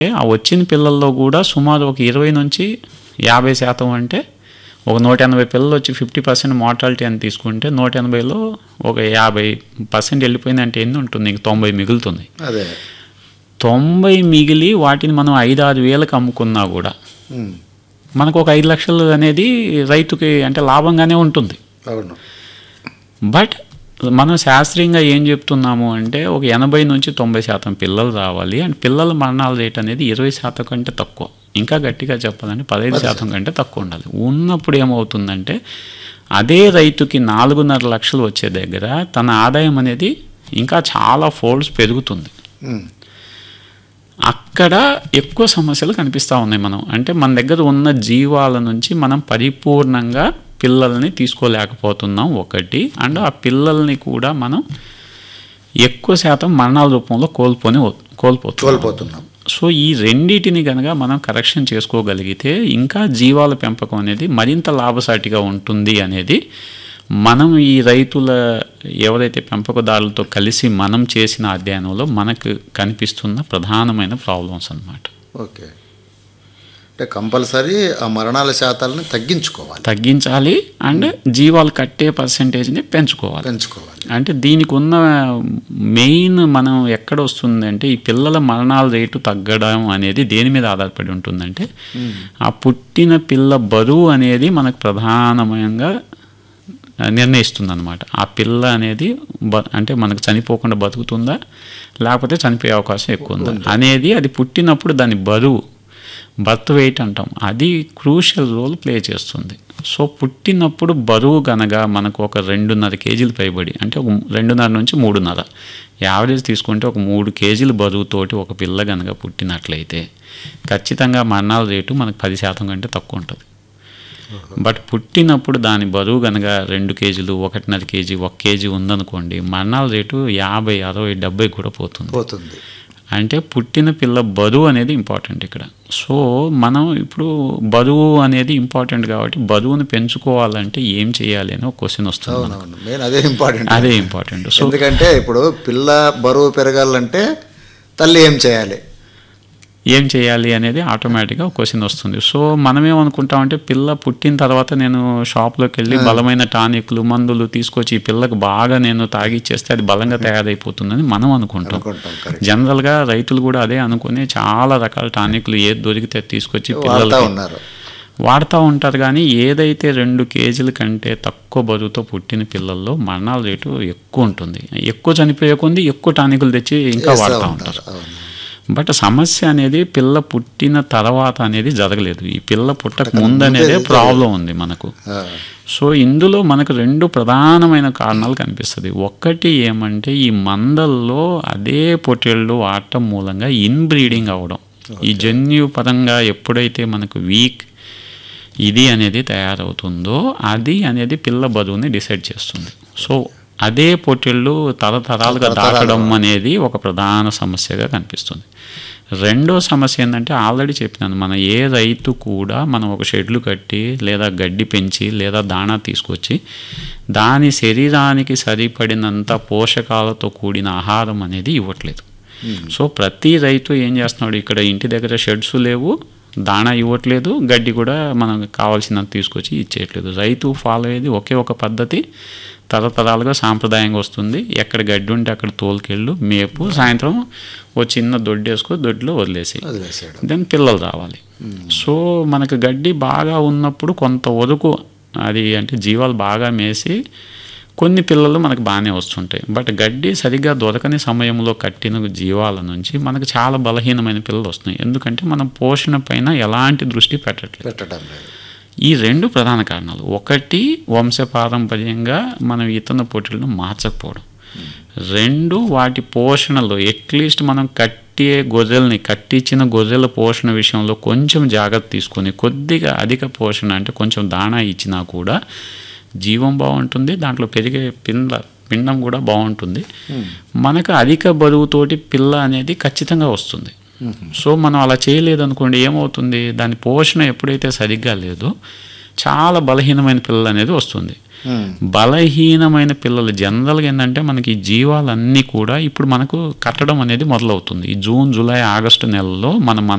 ఆ వచ్చిన పిల్లల్లో కూడా సుమారు ఒక ఇరవై నుంచి యాభై శాతం అంటే ఒక నూట ఎనభై పిల్లలు వచ్చి ఫిఫ్టీ పర్సెంట్ మార్టాలిటీ అని తీసుకుంటే నూట ఎనభైలో ఒక యాభై పర్సెంట్ వెళ్ళిపోయింది అంటే ఎన్ని ఉంటుంది ఇంక తొంభై మిగులుతుంది అదే తొంభై మిగిలి వాటిని మనం ఐదు ఆరు వేలకు అమ్ముకున్నా కూడా ఉమ్. మనకు ఒక ఐదు లక్షలు అనేది రైతుకి అంటే లాభంగానే ఉంటుంది అవును బట్ మనం శాస్త్రీయంగా ఏం చెప్తున్నాము అంటే ఒక ఎనభై నుంచి తొంభై శాతం పిల్లలు రావాలి అండ్ పిల్లల మరణాల రేట్ అనేది ఇరవై శాతం కంటే తక్కువ ఇంకా గట్టిగా చెప్పాలంటే పదహైదు శాతం కంటే తక్కువ ఉండాలి ఉన్నప్పుడు ఏమవుతుందంటే అదే రైతుకి నాలుగున్నర లక్షలు వచ్చే దగ్గర తన ఆదాయం అనేది ఇంకా చాలా ఫోల్డ్స్ పెరుగుతుంది ఉమ్. అక్కడ ఎక్కువ సమస్యలు కనిపిస్తూ ఉన్నాయి మనం అంటే మన దగ్గర ఉన్న జీవాల నుంచి మనం పరిపూర్ణంగా పిల్లల్ని తీసుకోలేకపోతున్నాం ఒకటి అండ్ ఆ పిల్లల్ని కూడా మనం ఎక్కువ శాతం మరణాల రూపంలో కోల్పోని కోల్పోతున్నాం కోల్పోతున్నాం సో ఈ రెండింటిని కనుక మనం కరెక్షన్ చేసుకోగలిగితే ఇంకా జీవాల పెంపకం అనేది మరింత లాభసాటిగా ఉంటుంది అనేది మనం ఈ రైతుల ఎవరైతే పెంపకదారులతో కలిసి మనం చేసిన అధ్యయనంలో మనకు కనిపిస్తున్న ప్రధానమైన ప్రాబ్లమ్స్ అన్నమాట ఓకే అంటే కంపల్సరీ ఆ మరణాల శాతాలను తగ్గించుకోవాలి తగ్గించాలి అండ్ జీవాలు కట్టే పర్సంటేజ్ని పెంచుకోవాలి పెంచుకోవాలి అంటే దీనికి ఉన్న మెయిన్ మనం ఎక్కడ వస్తుంది అంటే ఈ పిల్లల మరణాల రేటు తగ్గడం అనేది దేని మీద ఆధారపడి ఉంటుందంటే ఆ పుట్టిన పిల్ల బరువు అనేది మనకు ప్రధానమైనగా నిర్ణయిస్తుంది అనమాట ఆ పిల్ల అనేది బ అంటే మనకు చనిపోకుండా బతుకుతుందా లేకపోతే చనిపోయే అవకాశం ఎక్కువ ఉందా అనేది అది పుట్టినప్పుడు దాని బరువు బర్త్ వెయిట్ అంటాం అది క్రూషియల్ రోల్ ప్లే చేస్తుంది సో పుట్టినప్పుడు బరువు గనక మనకు ఒక రెండున్నర కేజీలు పైబడి అంటే ఒక రెండున్నర నుంచి మూడున్నర యావరేజ్ తీసుకుంటే ఒక మూడు కేజీల బరువుతోటి ఒక పిల్ల గనక పుట్టినట్లయితే ఖచ్చితంగా మరణాల రేటు మనకు పది శాతం కంటే తక్కువ ఉంటుంది బట్ పుట్టినప్పుడు దాని బరువు కనుక రెండు కేజీలు ఒకటిన్నర కేజీ ఒక కేజీ ఉందనుకోండి మరణాల రేటు యాభై అరవై డెబ్బై కూడా పోతుంది పోతుంది అంటే పుట్టిన పిల్ల బరువు అనేది ఇంపార్టెంట్ ఇక్కడ సో మనం ఇప్పుడు బరువు అనేది ఇంపార్టెంట్ కాబట్టి బరువును పెంచుకోవాలంటే ఏం చేయాలి అని ఒక క్వశ్చన్ వస్తుంది మనకు. అవునవును మెయిన్ అదే ఇంపార్టెంట్ అదే ఇంపార్టెంట్ సో ఎందుకంటే ఇప్పుడు పిల్ల బరువు పెరగాలంటే తల్లి ఏం చేయాలి ఏం చేయాలి అనేది ఆటోమేటిక్గా క్వశ్చన్ వస్తుంది సో మనం ఏమనుకుంటామంటే పిల్ల పుట్టిన తర్వాత నేను షాప్లోకి వెళ్ళి బలమైన టానిక్లు మందులు తీసుకొచ్చి ఈ పిల్లకు బాగా నేను తాగిచ్చేస్తే అది బలంగా తయారైపోతుందని మనం అనుకుంటాం అనుకుంటాం కరెక్ట్ జనరల్గా రైతులు కూడా అదే అనుకుని చాలా రకాల టానిక్లు ఏది దొరికితే అది తీసుకొచ్చి వాడుతూ పిల్లలకి ఉన్నారు వాడుతూ ఉంటారు కానీ ఏదైతే రెండు కేజీల కంటే తక్కువ బరువుతో పుట్టిన పిల్లల్లో మరణాల రేటు ఎక్కువ ఉంటుంది ఎక్కువ చనిపోయే కొంది ఎక్కువ టానికులు తెచ్చి ఇంకా చేస్తూ వాడుతూ ఉంటారు ఉంటారు అవును బట్ సమస్య అనేది పిల్ల పుట్టిన తర్వాత అనేది జరగలేదు ఈ పిల్ల పుట్టక ముందు అనేదే ప్రాబ్లం ఉంది మనకు ఆ, సో ఇందులో మనకు రెండు ప్రధానమైన కారణాలు కనిపిస్తుంది ఒక్కటి ఏమంటే ఈ మందల్లో అదే పొట్టేళ్ళు వాడటం మూలంగా ఇన్బ్రీడింగ్ అవ్వడం ఈ జన్యు పరంగా ఎప్పుడైతే మనకు వీక్ ఇది అనేది తయారవుతుందో అది అనేది పిల్ల బరువుని డిసైడ్ చేస్తుంది సో అదే పొట్టేళ్ళు తరతరాలుగా దాటడం అనేది ఒక ప్రధాన సమస్యగా కనిపిస్తుంది రెండో సమస్య ఏంటంటే ఆల్రెడీ చెప్పినాను మన ఏ రైతు కూడా మనం ఒక షెడ్లు కట్టి లేదా గడ్డి పెంచి లేదా దాణా తీసుకొచ్చి దాని శరీరానికి సరిపడినంత పోషకాలతో కూడిన ఆహారం అనేది ఇవ్వట్లేదు సో ప్రతి రైతు ఏం చేస్తున్నాడు ఇక్కడ ఇంటి దగ్గర షెడ్స్ లేవు దాణా ఇవ్వట్లేదు గడ్డి కూడా మనకు కావాల్సినంత తీసుకొచ్చి ఇచ్చేయట్లేదు రైతు ఫాలో అయ్యేది ఒకే ఒక పద్ధతి తరతరాలుగా సాంప్రదాయంగా వస్తుంది ఎక్కడ గడ్డి ఉంటే అక్కడ తోలుకెళ్ళు మేపు సాయంత్రం ఓ చిన్న దొడ్డు వేసుకో దొడ్లో వదిలేసి వదిలేసాడు దెన్ పిల్లలు రావాలి సో మనకు గడ్డి బాగా ఉన్నప్పుడు కొంతవరకు అది అంటే జీవాలు బాగా మేసి కొన్ని పిల్లలు మనకు బాగానే వస్తుంటాయి బట్ గడ్డి సరిగ్గా దొరకని సమయంలో కట్టిన జీవాల నుంచి మనకు చాలా బలహీనమైన పిల్లలు వస్తున్నాయి ఎందుకంటే మనం పోషణ పైన ఎలాంటి దృష్టి పెట్టట్లేదు పెట్టడం లేదు ఈ రెండు ప్రధాన కారణాలు ఒకటి వంశపారంపర్యంగా మనం ఇతర పోటీలను మార్చకపోవడం రెండు వాటి పోషణలో అట్లీస్ట్ మనం కట్టే గొర్రెల్ని కట్టించిన గొర్రెల పోషణ విషయంలో కొంచెం జాగ్రత్త తీసుకొని కొద్దిగా అధిక పోషణ అంటే కొంచెం దాణా ఇచ్చినా కూడా జీవం బాగుంటుంది దాంట్లో పెరిగే పిండ పిండం కూడా బాగుంటుంది మనకు అధిక బరువుతోటి పిల్ల అనేది ఖచ్చితంగా వస్తుంది సో మనం అలా చేయలేదు అనుకోండి ఏమవుతుంది దాని పోషణ ఎప్పుడైతే సరిగ్గా లేదో చాలా బలహీనమైన పిల్లలు అనేది వస్తుంది ఉమ్. బలహీనమైన పిల్లలు జనరల్గా ఏంటంటే మనకి ఈ జీవాలన్నీ కూడా ఇప్పుడు మనకు కట్టడం అనేది మొదలవుతుంది ఈ జూన్ జూలై ఆగస్టు నెలలో మన